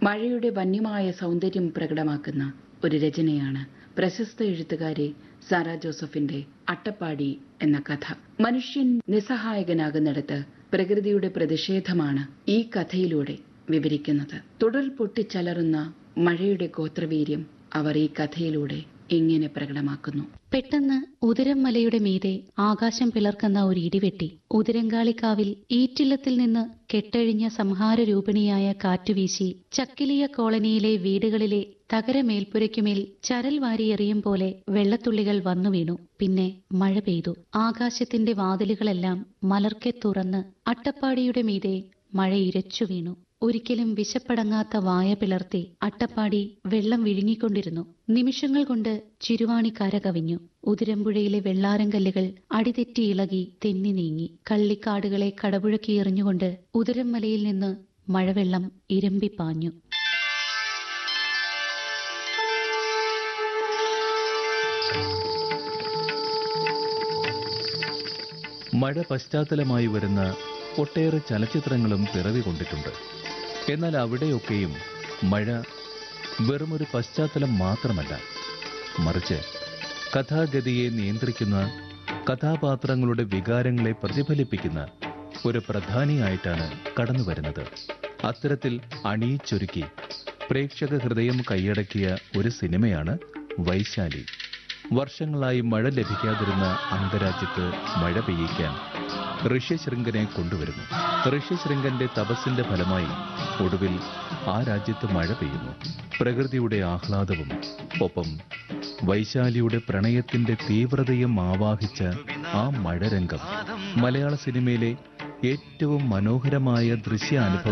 മഴയുടെ വന്യമായ സൗന്ദര്യം പ്രകടമാക്കുന്ന ഒരു രചനയാണ് പ്രശസ്ത എഴുത്തുകാരി സാറ ജോസഫിന്റെ അട്ടപ്പാടി എന്ന കഥ മനുഷ്യൻ നിസ്സഹായകനാകുന്നിടത്ത് പ്രകൃതിയുടെ പ്രതിഷേധമാണ് ഈ കഥയിലൂടെ വിവരിക്കുന്നത് തുടർ പൊട്ടിച്ചലറുന്ന മഴയുടെ ഗോത്രവീര്യം അവർ ഈ കഥയിലൂടെ ഇങ്ങനെ പ്രകടമാക്കുന്നു പെട്ടെന്ന് ഉദരം മലയുടെ മീതെ ആകാശം പിളർക്കുന്ന ഒരു ഇടിവെട്ടി ഉദരങ്കാളിക്കാവിൽ ഈറ്റില്ലത്തിൽ നിന്ന് കെട്ടഴിഞ്ഞ സംഹാരരൂപിണിയായ കാറ്റുവീശി ചക്കിലിയ കോളനിയിലെ വീടുകളിലെ തകരമേൽപ്പുരയ്ക്കുമേൽ ചരൽ വാരിയെറിയും പോലെ വെള്ളത്തുള്ളികൾ വന്നു വീണു പിന്നെ മഴ പെയ്തു ആകാശത്തിന്റെ വാതിലുകളെല്ലാം മലർക്കെ തുറന്ന് അട്ടപ്പാടിയുടെ മീതെ മഴ ഇരച്ചു വീണു ഒരിക്കലും വിശപ്പടങ്ങാത്ത വായ പിളർത്തി അട്ടപ്പാടി വെള്ളം വിഴുങ്ങിക്കൊണ്ടിരുന്നു നിമിഷങ്ങൾ കൊണ്ട് ചിരുവാണി കര കവിഞ്ഞു ഉതിരമ്പുഴയിലെ വെള്ളാരങ്കല്ലുകൾ അടിതെറ്റി ഇളകി തെന്നി നീങ്ങി കള്ളിക്കാടുകളെ കടപുഴക്കി എറിഞ്ഞുകൊണ്ട് ഉദരം മലയിൽ നിന്ന് മഴവെള്ളം ഇരമ്പിപ്പാഞ്ഞു മഴ പശ്ചാത്തലമായി വരുന്ന ഒട്ടേറെ ചലച്ചിത്രങ്ങളും പിറവി കൊണ്ടിട്ടുണ്ട് എന്നാൽ അവിടെയൊക്കെയും മഴ വെറുമൊരു പശ്ചാത്തലം മാത്രമല്ല മറിച്ച് കഥാഗതിയെ നിയന്ത്രിക്കുന്ന കഥാപാത്രങ്ങളുടെ വികാരങ്ങളെ പ്രതിഫലിപ്പിക്കുന്ന ഒരു പ്രധാനിയായിട്ടാണ് കടന്നു വരുന്നത് അത്തരത്തിൽ അണിയിച്ചൊരുക്കി പ്രേക്ഷക ഹൃദയം കൈയടക്കിയ ഒരു സിനിമയാണ് വൈശാലി വർഷങ്ങളായി മഴ ലഭിക്കാതിരുന്ന അംഗരാജ്യത്ത് മഴ പെയ്യിക്കാൻ ഋഷ്യശൃംഗനെ കൊണ്ടുവരുന്നു ഋഷ്യശൃംഗന്റെ തപസ്സിന്റെ ഫലമായി ഒടുവിൽ ആ രാജ്യത്ത് മഴ പെയ്യുന്നു പ്രകൃതിയുടെ ആഹ്ലാദവും ഒപ്പം വൈശാലിയുടെ പ്രണയത്തിന്റെ തീവ്രതയും ആവാഹിച്ച ആ മഴരംഗം മലയാള സിനിമയിലെ ഏറ്റവും മനോഹരമായ ദൃശ്യാനുഭവം